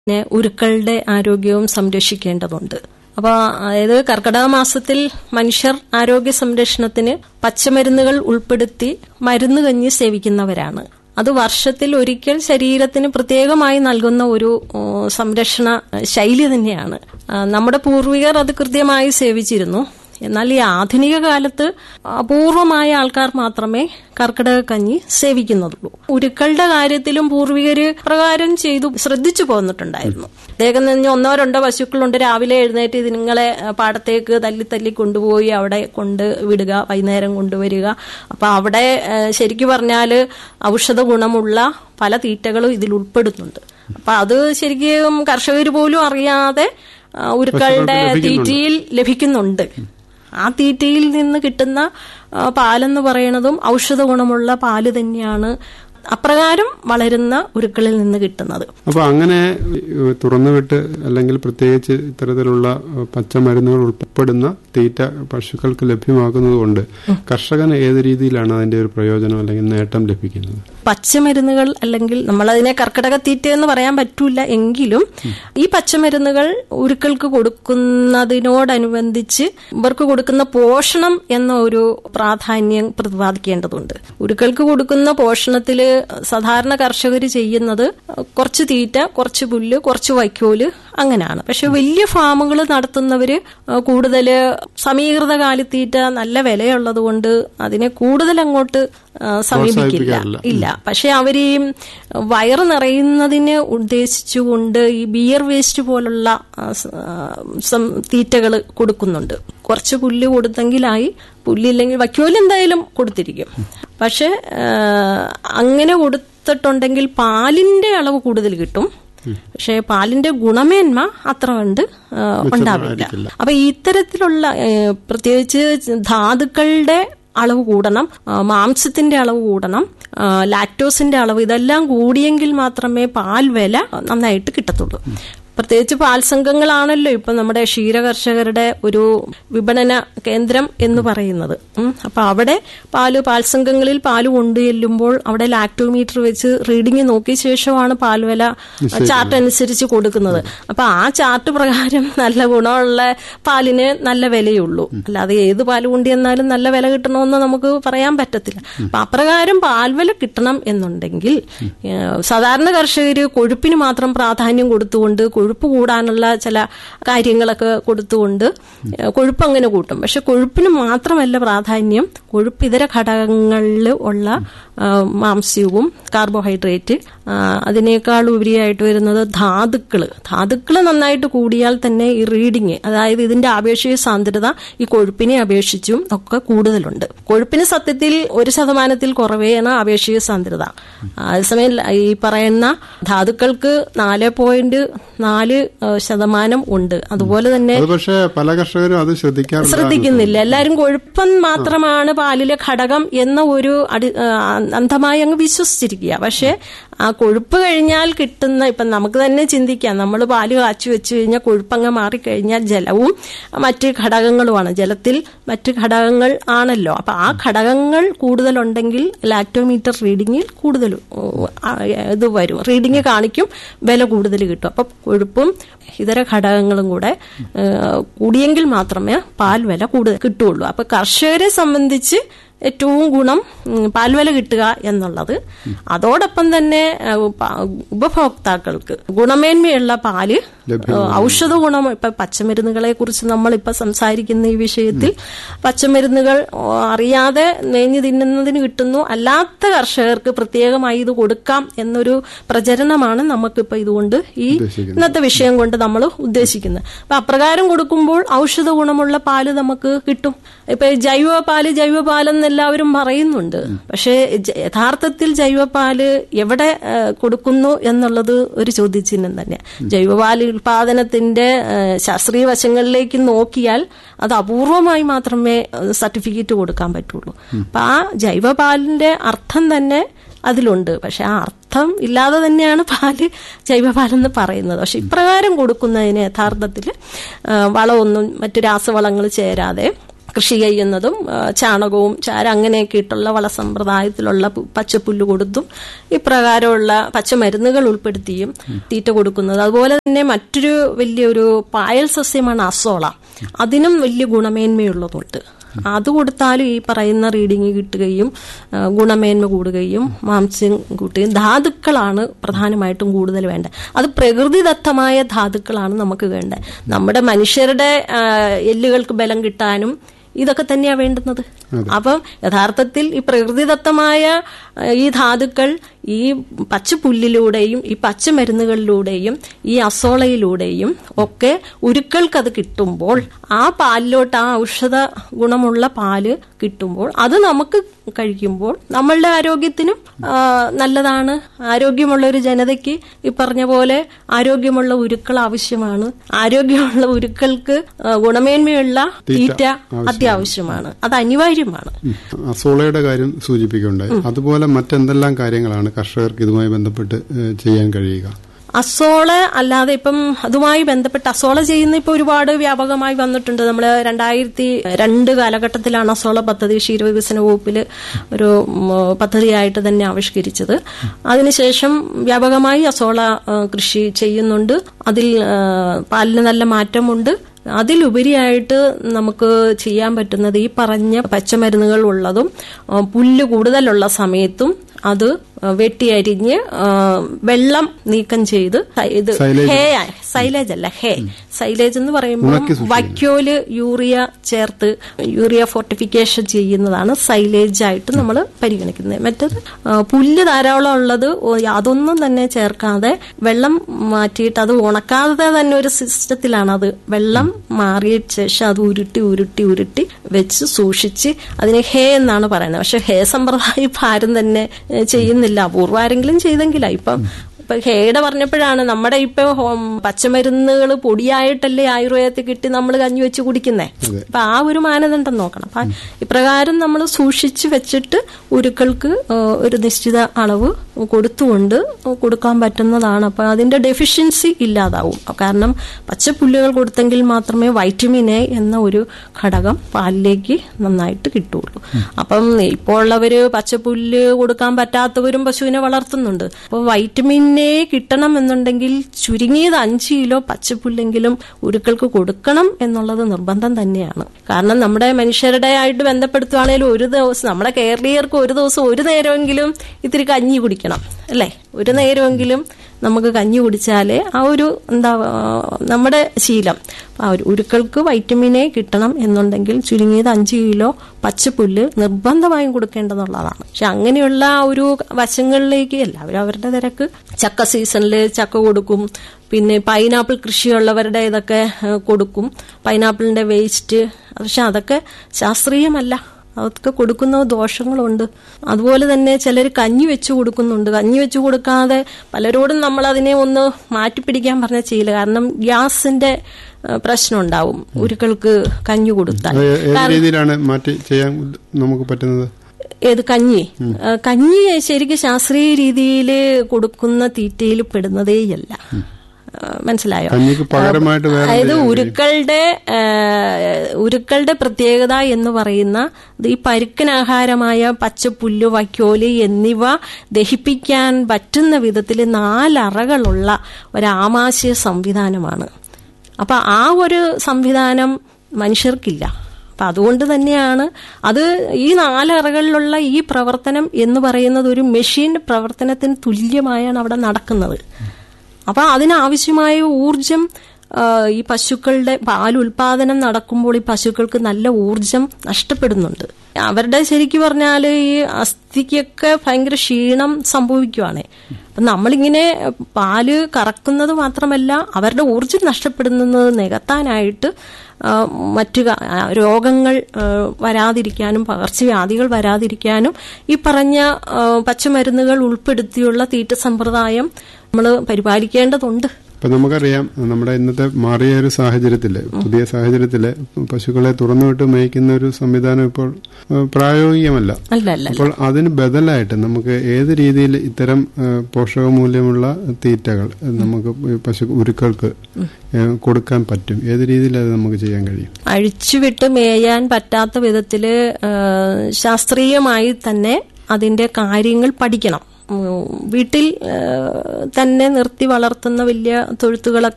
പിന്നെ ഉരുക്കളുടെ ആരോഗ്യവും സംരക്ഷിക്കേണ്ടതുണ്ട് അപ്പോൾ അതായത് കർക്കിടക മാസത്തിൽ മനുഷ്യർ ആരോഗ്യ സംരക്ഷണത്തിന് പച്ചമരുന്നുകൾ ഉൾപ്പെടുത്തി മരുന്ന് കഞ്ഞി സേവിക്കുന്നവരാണ് അത് വർഷത്തിൽ ഒരിക്കൽ ശരീരത്തിന് പ്രത്യേകമായി നൽകുന്ന ഒരു ഓ, സംരക്ഷണ ശൈലി തന്നെയാണ് ആ, നമ്മുടെ പൂർവികർ അത് കൃത്യമായി സേവിച്ചിരുന്നു എന്നാൽ ഈ ആധുനിക കാലത്ത് അപൂർവമായ ആൾക്കാർ മാത്രമേ കർക്കിടക കഞ്ഞി സേവിക്കുന്നുള്ളൂ ഉരുക്കളുടെ കാര്യത്തിലും പൂർവികര് പ്രകാരം ചെയ്തു ശ്രദ്ധിച്ചു പോന്നിട്ടുണ്ടായിരുന്നു അദ്ദേഹം നിന്ന് ഒന്നോ രണ്ടോ പശുക്കളുണ്ട് രാവിലെ എഴുന്നേറ്റ് ഇതിങ്ങളെ പാടത്തേക്ക് തല്ലി തല്ലി കൊണ്ടുപോയി അവിടെ കൊണ്ട് വിടുക വൈകുന്നേരം കൊണ്ടുവരിക അപ്പൊ അവിടെ ഏഹ്, ശരിക്കു പറഞ്ഞാല് ഔഷധ ഗുണമുള്ള പല തീറ്റകളും ഇതിൽ ഉൾപ്പെടുന്നുണ്ട് അപ്പൊ അത് ശരിക്കും കർഷകർ പോലും അറിയാതെ ആ, ഉരുക്കളുടെ തീറ്റയിൽ ലഭിക്കുന്നുണ്ട് ആ തീറ്റയിൽ നിന്ന് കിട്ടുന്ന ആ, പാലെന്ന് പറയുന്നതും ഔഷധ ഗുണമുള്ള പാല് തന്നെയാണ് അപ്രകാരം വളരുന്ന ഉരുക്കളിൽ നിന്ന് കിട്ടുന്നത് അപ്പൊ അങ്ങനെ ഏഹ്, തുറന്നുവിട്ട് അല്ലെങ്കിൽ പ്രത്യേകിച്ച് ഇത്തരത്തിലുള്ള ഏഹ്, പച്ചമരുന്നുകൾ ഉൾപ്പെടുന്ന തീറ്റ പശുക്കൾക്ക് ലഭ്യമാക്കുന്നത് കൊണ്ട് കർഷകന് ഏത് രീതിയിലാണ് അതിന്റെ ഒരു പ്രയോജനം അല്ലെങ്കിൽ നേട്ടം ലഭിക്കുന്നത് പച്ചമരുന്നുകൾ അല്ലെങ്കിൽ നമ്മളതിനെ കർക്കിടക തീറ്റ എന്ന് പറയാൻ പറ്റൂല എങ്കിലും ഈ പച്ചമരുന്നുകൾ ഉരുക്കൾക്ക് കൊടുക്കുന്നതിനോടനുബന്ധിച്ച് ഇവർക്ക് കൊടുക്കുന്ന പോഷണം എന്ന ഒരു പ്രാധാന്യം പ്രതിപാദിക്കേണ്ടതുണ്ട് ഉരുക്കൾക്ക് കൊടുക്കുന്ന പോഷണത്തില് സാധാരണ കർഷകർ ചെയ്യുന്നത് കുറച്ച് തീറ്റ കുറച്ച് പുല്ല് കുറച്ച് വൈക്കോല് അങ്ങനെയാണ് പക്ഷെ വലിയ ഫാമുകൾ നടത്തുന്നവര് കൂടുതൽ സമീകൃത കാലിത്തീറ്റ നല്ല വിലയുള്ളത് കൊണ്ട് അതിനെ കൂടുതൽ അങ്ങോട്ട് ആ, സമീപിക്കില്ല ഇല്ല പക്ഷെ അവർ ഈ വയറ് നിറയുന്നതിന് ഉദ്ദേശിച്ചുകൊണ്ട് ഈ ബിയർ വേസ്റ്റ് പോലുള്ള ആ, സ- ആ, സം- തീറ്റകൾ കൊടുക്കുന്നുണ്ട് കുറച്ച് പുല്ല് കൊടുത്തെങ്കിലായി പുല്ലില്ലെങ്കിൽ വയ്ക്കോല് എന്തായാലും കൊടുത്തിരിക്കും പക്ഷെ ആ, അങ്ങനെ കൊടുത്തിട്ടുണ്ടെങ്കിൽ പാലിന്റെ അളവ് കൂടുതൽ കിട്ടും പക്ഷെ പാലിന്റെ ഗുണമേന്മ അത്ര കണ്ട് ആ, ഉണ്ടാവില്ല അപ്പൊ ഇത്തരത്തിലുള്ള ഏ, പ്രത്യേകിച്ച് ധാതുക്കളുടെ അളവ് കൂടണം ആ, മാംസത്തിന്റെ അളവ് കൂടണം ആ, ലാക്ടോസിന്റെ അളവ് ഇതെല്ലാം കൂടിയെങ്കിൽ മാത്രമേ പാൽ വില നന്നായിട്ട് കിട്ടത്തുള്ളൂ പ്രത്യേകിച്ച് പാൽ സംഘങ്ങളാണല്ലോ ഇപ്പൊ നമ്മുടെ ക്ഷീരകർഷകരുടെ ഒരു വിപണന കേന്ദ്രം എന്ന് പറയുന്നത് ഉം. അപ്പൊ അവിടെ പാല് പാൽ സംഘങ്ങളിൽ പാല് കൊണ്ടുചെല്ലുമ്പോൾ അവിടെ ലാക്ടോമീറ്റർ വെച്ച് റീഡിംഗ് നോക്കിയ ശേഷമാണ് പാൽ വില ചാർട്ട് അനുസരിച്ച് കൊടുക്കുന്നത് അപ്പൊ ആ ചാർട്ട് പ്രകാരം നല്ല ഗുണമുള്ള പാലിന് നല്ല വിലയുള്ളൂ അല്ലാതെ ഏത് പാല് കൊണ്ടുവന്നാലും നല്ല വില കിട്ടണമെന്ന് നമുക്ക് പറയാൻ പറ്റത്തില്ല അപ്പൊ അപ്രകാരം പാൽ വില കിട്ടണം എന്നുണ്ടെങ്കിൽ ഏഹ്, സാധാരണ കർഷകര് കൊഴുപ്പിന് മാത്രം പ്രാധാന്യം കൊടുത്തുകൊണ്ട് കൊഴുപ്പ് കൂടാനുള്ള ചില കാര്യങ്ങളൊക്കെ കൊടുത്തുകൊണ്ട് ഏഹ്, കൊഴുപ്പ് അങ്ങനെ കൂട്ടും പക്ഷെ കൊഴുപ്പിന് മാത്രമല്ല പ്രാധാന്യം കൊഴുപ്പ് ഇതര ഘടകങ്ങളിൽ ഉള്ള ആ, മാംസ്യവും കാർബോഹൈഡ്രേറ്റ് ആ, അതിനേക്കാൾ ഉപരിയായിട്ട് വരുന്നത് ധാതുക്കള് ധാതുക്കള് നന്നായിട്ട് കൂടിയാൽ തന്നെ ഈ റീഡിങ് അതായത് ഇതിന്റെ ആപേക്ഷിക സാന്ദ്രത ഈ കൊഴുപ്പിനെ അപേക്ഷിച്ചും ഒക്കെ കൂടുതലുണ്ട് കൊഴുപ്പിന് സത്യത്തിൽ ഒരു ശതമാനത്തിൽ കുറവേയാണ് ആപേക്ഷിക സാന്ദ്രത അതേസമയം ഈ പറയുന്ന ധാതുക്കൾക്ക് നാല് പോയിന്റ് നാല് ആ, ശതമാനം ഉണ്ട് അതുപോലെ തന്നെ അത് പക്ഷേ പല കർഷകരും അത് ശ്രദ്ധിക്കാറില്ല ശ്രദ്ധിക്കുന്നില്ല എല്ലാരും കൊഴുപ്പം മാത്രമാണ് പാലിലെ ഘടകം എന്ന ഒരു അടി ആ, അന്ധമായി അങ്ങ് വിശ്വസിച്ചിരിക്കുക പക്ഷെ ആ കൊഴുപ്പ് കഴിഞ്ഞാൽ കിട്ടുന്ന ഇപ്പം നമുക്ക് തന്നെ ചിന്തിക്കാം നമ്മൾ പാല് കാച്ചി വെച്ച് കഴിഞ്ഞാൽ കൊഴുപ്പങ്ങ് മാറിക്കഴിഞ്ഞാൽ ജലവും മറ്റ് ഘടകങ്ങളുമാണ് ജലത്തിൽ മറ്റ് ഘടകങ്ങൾ ആണല്ലോ അപ്പൊ ആ ഘടകങ്ങൾ കൂടുതലുണ്ടെങ്കിൽ ലാക്ടോമീറ്റർ റീഡിങ്ങിൽ കൂടുതൽ ഓ, ആ, ഇത് വരും റീഡിങ് കാണിക്കും വില കൂടുതൽ കിട്ടും അപ്പൊ കൊഴുപ്പും ഇതര ഘടകങ്ങളും കൂടെ ഏ, കൂടിയെങ്കിൽ മാത്രമേ പാൽ വില കൂടുതൽ കിട്ടുകയുള്ളൂ അപ്പൊ കർഷകരെ സംബന്ധിച്ച് ഏറ്റവും ഗുണം ഉം, പാൽവില കിട്ടുക എന്നുള്ളത് അതോടൊപ്പം തന്നെ ഏ, പ- ഉപഭോക്താക്കൾക്ക് ഗുണമേന്മയുള്ള പാല് ഏ, ഔഷധ ഗുണം ഇപ്പൊ പച്ചമരുന്നുകളെ കുറിച്ച് നമ്മൾ ഇപ്പൊ സംസാരിക്കുന്ന ഈ വിഷയത്തിൽ പച്ചമരുന്നുകൾ ഓ, അറിയാതെ മേഞ്ഞു തിന്നുന്നതിന് കിട്ടുന്നു അല്ലാത്ത കർഷകർക്ക് പ്രത്യേകമായി ഇത് കൊടുക്കാം എന്നൊരു പ്രചരണമാണ് നമുക്കിപ്പോ ഇതുകൊണ്ട് ഈ ഇന്നത്തെ വിഷയം കൊണ്ട് നമ്മൾ ഉദ്ദേശിക്കുന്നത് അപ്പൊ അപ്രകാരം കൊടുക്കുമ്പോൾ ഔഷധ ഗുണമുള്ള പാല് നമുക്ക് കിട്ടും ഇപ്പൊ ജൈവ പാല് ജൈവ പാലെന്ന് എല്ലാവരും പറയുന്നുണ്ട് പക്ഷേ ജ- യഥാർത്ഥത്തിൽ ജൈവ പാല് എവിടെ ആ, കൊടുക്കുന്നു എന്നുള്ളത് ഒരു ചോദ്യചിഹ്നം തന്നെ ജൈവപാൽ ഉൽപാദനത്തിന്റെ ആ, ശാസ്ത്രീയ വശങ്ങളിലേക്ക് നോക്കിയാൽ അത് അപൂർവമായി മാത്രമേ സർട്ടിഫിക്കറ്റ് കൊടുക്കാൻ പറ്റുള്ളൂ അപ്പൊ ആ ജൈവപാലിന്റെ അർത്ഥം തന്നെ അതിലുണ്ട് പക്ഷെ ആ അർത്ഥം ഇല്ലാതെ തന്നെയാണ് പാല് ജൈവപാലെന്ന് പറയുന്നത് പക്ഷെ ഇപ്രകാരം കൊടുക്കുന്നതിന് യഥാർത്ഥത്തിൽ വളമൊന്നും മറ്റു രാസവളങ്ങൾ ചേരാതെ കൃഷി ചെയ്യുന്നതും ആ, ചാണകവും ചാര അങ്ങനെയൊക്കെ ഇട്ടുള്ള വളസമ്പ്രദായത്തിലുള്ള പു- പച്ചപ്പുല്ല് കൊടുത്തും ഇപ്രകാരമുള്ള പച്ചമരുന്നുകൾ ഉൾപ്പെടുത്തിയും തീറ്റ കൊടുക്കുന്നത് അതുപോലെ തന്നെ മറ്റൊരു വലിയൊരു പായൽ സസ്യമാണ് അസോള അതിനും വലിയ ഗുണമേന്മയുള്ളതുണ്ട് അത് കൊടുത്താലും ഈ പറയുന്ന റീഡിങ് കിട്ടുകയും ആ, ഗുണമേന്മ കൂടുകയും മാംസ്യം കൂട്ടുകയും ധാതുക്കളാണ് പ്രധാനമായിട്ടും കൂടുതൽ വേണ്ടത് അത് പ്രകൃതിദത്തമായ ധാതുക്കളാണ് നമുക്ക് വേണ്ടത് നമ്മുടെ മനുഷ്യരുടെ ആ, എല്ലുകൾക്ക് ബലം കിട്ടാനും ഇതൊക്കെ തന്നെയാ വേണ്ടുന്നത് അപ്പം യഥാർത്ഥത്തിൽ ഈ പ്രകൃതിദത്തമായ ആ, ഈ ധാതുക്കൾ ഈ പച്ചപ്പുല്ലിലൂടെയും ഈ പച്ചമരുന്നുകളിലൂടെയും ഈ അസോളയിലൂടെയും ഒക്കെ ഉരുക്കൾക്കത് കിട്ടുമ്പോൾ ആ പാലിലോട്ട് ആ ഔഷധ ഗുണമുള്ള പാല് കിട്ടുമ്പോൾ അത് നമുക്ക് കഴിക്കുമ്പോൾ നമ്മളുടെ ആരോഗ്യത്തിനും ആ, നല്ലതാണ് ആരോഗ്യമുള്ള ഒരു ജനതയ്ക്ക് ഈ പറഞ്ഞ പോലെ ആരോഗ്യമുള്ള ഉരുക്കൾ ആവശ്യമാണ് ആരോഗ്യമുള്ള ഉരുക്കൾക്ക് ആ, ഗുണമേന്മയുള്ള തീറ്റ അത്യാവശ്യമാണ് അത് അനിവാര്യമാണ് അസോളയുടെ കാര്യം സൂചിപ്പിക്കുകയുണ്ടായി അതുപോലെ മറ്റെന്തെല്ലാം കാര്യങ്ങളാണ് കർഷകർക്ക് ഇതുമായി ബന്ധപ്പെട്ട് ഏഹ്, ചെയ്യാൻ കഴിയുക അസോള അല്ലാതെ ഇപ്പം അതുമായി ബന്ധപ്പെട്ട് അസോള ചെയ്യുന്ന ഇപ്പൊ ഒരുപാട് വ്യാപകമായി വന്നിട്ടുണ്ട് നമ്മൾ രണ്ടായിരത്തി രണ്ട് കാലഘട്ടത്തിലാണ് അസോള പദ്ധതി ക്ഷീരവികസന വകുപ്പിൽ ഒരു ഉം, പദ്ധതിയായിട്ട് തന്നെ ആവിഷ്കരിച്ചത് അതിനുശേഷം വ്യാപകമായി അസോള ആ, കൃഷി ചെയ്യുന്നുണ്ട് അതിൽ ആ, പാലിന് നല്ല മാറ്റമുണ്ട് അതിലുപരിയായിട്ട് നമുക്ക് ചെയ്യാൻ പറ്റുന്നത് ഈ പറഞ്ഞ പച്ചമരുന്നുകൾ ഉള്ളതും ആ, പുല്ല് കൂടുതലുള്ള സമയത്തും അത് വെട്ടിയരിഞ്ഞ് ആ, വെള്ളം നീക്കം ചെയ്ത് ഇത് Silage. ഹേ സൈലേജ് അല്ല ഹേ സൈലേജ് എന്ന് പറയുമ്പോൾ ഉണക്കി സൂക്ഷിക്കുന്നത്. വൈക്കോല് യൂറിയ ചേർത്ത് യൂറിയ ഫോർട്ടിഫിക്കേഷൻ ചെയ്യുന്നതാണ് സൈലേജ് ആയിട്ട് നമ്മൾ പരിഗണിക്കുന്നത് മറ്റത് ആ, പുല്ല് ധാരാളം ഉള്ളത് ഓ- അതൊന്നും തന്നെ ചേർക്കാതെ വെള്ളം മാറ്റിയിട്ട് അത് ഉണക്കാതെ തന്നെ ഒരു സിസ്റ്റത്തിലാണ് അത് വെള്ളം മാറിയ ശേഷം അത് ഉരുട്ടി ഉരുട്ടി ഉരുട്ടി വെച്ച് സൂക്ഷിച്ച് അതിന് ഹേ എന്നാണ് പറയുന്നത് പക്ഷെ ഹേ സമ്പ്രദായം ഇപ്പം ആരും തന്നെ ഏ, ചെയ്യുന്നില്ല അപൂർവം ആരെങ്കിലും ചെയ്തെങ്കിലാ ഇപ്പം ഇപ്പൊ ഹേയുടെ പറഞ്ഞപ്പോഴാണ് നമ്മുടെ ഇപ്പൊ ഹോം പച്ചമരുന്നുകൾ പൊടിയായിട്ടല്ലേ ആയുർവേദത്തിൽ കിട്ടി നമ്മൾ കഞ്ഞി വെച്ച് കുടിക്കുന്നേ അപ്പൊ ആ ഒരു മാനദണ്ഡം നോക്കണം അപ്പൊ ഇപ്രകാരം നമ്മൾ സൂക്ഷിച്ചു വെച്ചിട്ട് ഉരുക്കൾക്ക് ആ, ഒരു നിശ്ചിത അളവ് കൊടുത്തുകൊണ്ട് കൊടുക്കാൻ പറ്റുന്നതാണ് അപ്പൊ അതിന്റെ ഡെഫിഷ്യൻസി ഇല്ലാതാവും കാരണം പച്ചപ്പുല്ലുകൾ കൊടുത്തെങ്കിൽ മാത്രമേ വൈറ്റമിൻ എ എന്ന ഒരു ഘടകം പാലിലേക്ക് നന്നായിട്ട് കിട്ടുള്ളൂ അപ്പം ഇപ്പോൾ ഉള്ളവര് പച്ചപ്പുല്ല് കൊടുക്കാൻ പറ്റാത്തവരും പശുവിനെ വളർത്തുന്നുണ്ട് അപ്പോൾ വൈറ്റമിൻ എ കിട്ടണം എന്നുണ്ടെങ്കിൽ ചുരുങ്ങിയത് അഞ്ച് കിലോ പച്ചപ്പുല്ലെങ്കിലും ഉരുക്കൾക്ക് കൊടുക്കണം എന്നുള്ളത് നിർബന്ധം തന്നെയാണ് കാരണം നമ്മുടെ മനുഷ്യരുടെ ആയിട്ട് ബന്ധപ്പെടുത്തുവാണെങ്കിൽ ഒരു ദിവസം നമ്മുടെ കേരളീയർക്ക് ഒരു ദിവസം ഒരു നേരമെങ്കിലും ഇത്തിരി കഞ്ഞി കുടിക്കണം അല്ലേ ഒരു നേരമെങ്കിലും നമുക്ക് കഞ്ഞി കുടിച്ചാലേ ആ ഒരു എന്താ ആ, നമ്മുടെ ശീലം ആ ഒരു ഉരുക്കൾക്ക് വൈറ്റമിൻ എ കിട്ടണം എന്നുണ്ടെങ്കിൽ ചുരുങ്ങിയത് അഞ്ച് കിലോ പച്ചപ്പുല്ല് നിർബന്ധമായും കൊടുക്കേണ്ടതുള്ളതാണ് പക്ഷെ അങ്ങനെയുള്ള ആ ഒരു വശങ്ങളിലേക്ക് എല്ലാവരും അവരുടെ തിരക്ക് ചക്ക സീസണിൽ ചക്ക കൊടുക്കും പിന്നെ പൈനാപ്പിൾ കൃഷിയുള്ളവരുടെ ഇതൊക്കെ ഏഹ്, കൊടുക്കും പൈനാപ്പിളിന്റെ വേസ്റ്റ് പക്ഷെ അതൊക്കെ ശാസ്ത്രീയമല്ല അതൊക്കെ കൊടുക്കുന്ന ദോഷങ്ങളുണ്ട് അതുപോലെ തന്നെ ചിലർ കഞ്ഞി വെച്ച് കൊടുക്കുന്നുണ്ട് കഞ്ഞി വെച്ച് കൊടുക്കാതെ പലരോടും നമ്മൾ അതിനെ ഒന്ന് മാറ്റിപ്പിടിക്കാൻ പറഞ്ഞ ചെയ്യില്ല കാരണം ഗ്യാസിന്റെ ഏഹ്, പ്രശ്നം ഉണ്ടാവും ഉരുക്കൾക്ക് കഞ്ഞി കൊടുത്താൽ അത് ഏത് രീതിയിലാണ് മാറ്റി ചെയ്യാൻ നമുക്ക് പറ്റുന്നത് ഏത് കഞ്ഞി ഏഹ്, കഞ്ഞി ശരിക്കും ശാസ്ത്രീയ രീതിയിൽ കൊടുക്കുന്ന തീറ്റയിൽ പെടുന്നതേയല്ല ഏഹ്, മനസ്സിലായോ കഞ്ഞിക്ക് പകരമായിട്ട് വേറെ അതായത് ഉരുക്കളുടെ ഏഹ്, ഉരുക്കളുടെ പ്രത്യേകത എന്ന് പറയുന്ന ഇത് ഈ പരുക്കനാഹാരമായ പച്ചപ്പുല്ല് വൈക്കോല് എന്നിവ ദഹിപ്പിക്കാൻ പറ്റുന്ന വിധത്തിൽ നാലറകളുള്ള ഒരാമാശയ സംവിധാനമാണ് അപ്പൊ ആ ഒരു സംവിധാനം മനുഷ്യർക്കില്ല അപ്പൊ അതുകൊണ്ട് തന്നെയാണ് അത് ഈ നാലറകളിലുള്ള ഈ പ്രവർത്തനം എന്ന് പറയുന്നത് ഒരു മെഷീൻ പ്രവർത്തനത്തിന് തുല്യമായാണ് അവിടെ നടക്കുന്നത് അപ്പൊ അതിനാവശ്യമായ ഊർജം ആ, ഈ പശുക്കളുടെ പാൽ ഉൽപാദനം നടക്കുമ്പോൾ ഈ പശുക്കൾക്ക് നല്ല ഊർജം നഷ്ടപ്പെടുന്നുണ്ട് അവരുടെ ശരിക്കു പറഞ്ഞാൽ ഈ അസ്ഥിക്കൊക്കെ ഭയങ്കര ക്ഷീണം സംഭവിക്കുവാണ് അപ്പൊ നമ്മളിങ്ങനെ പാല് കറക്കുന്നത് മാത്രമല്ല അവരുടെ ഊർജം നഷ്ടപ്പെടുന്നത് നികത്താനായിട്ട് ആ, മറ്റു ക- ആ, രോഗങ്ങൾ ആ, വരാതിരിക്കാനും പകർച്ചവ്യാധികൾ വരാതിരിക്കാനും ഈ പറഞ്ഞ ആ, പച്ചമരുന്നുകൾ ഉൾപ്പെടുത്തിയുള്ള തീറ്റ സമ്പ്രദായം നമ്മൾ പരിപാലിക്കേണ്ടതുണ്ട് ഇപ്പൊ നമുക്കറിയാം നമ്മുടെ ഇന്നത്തെ മാറിയ ഒരു സാഹചര്യത്തില് പുതിയ സാഹചര്യത്തില് പശുക്കളെ തുറന്നുവിട്ട് മേയ്ക്കുന്ന ഒരു സംവിധാനം ഇപ്പോൾ ഏഹ്, പ്രായോഗികമല്ല അല്ല അല്ല അപ്പോൾ അതിന് ബദലായിട്ട് നമുക്ക് ഏത് രീതിയിൽ ഇത്തരം ഏഹ്, പോഷകമൂല്യമുള്ള തീറ്റകൾ ഏഹ്, നമുക്ക് ഈ പശു ഉരുക്കൾക്ക് ഏഹ്, കൊടുക്കാൻ പറ്റും ഏത് രീതിയിൽ അത് നമുക്ക് ചെയ്യാൻ കഴിയും അഴിച്ചുവിട്ട് മേയാൻ പറ്റാത്ത വിധത്തില് ആ, ശാസ്ത്രീയമായി തന്നെ അതിന്റെ കാര്യങ്ങൾ പഠിക്കണം ഉം, വീട്ടിൽ ആ, തന്നെ നിർത്തി വളർത്തുന്ന വലിയ തൊഴുത്തുകളൊക്കെ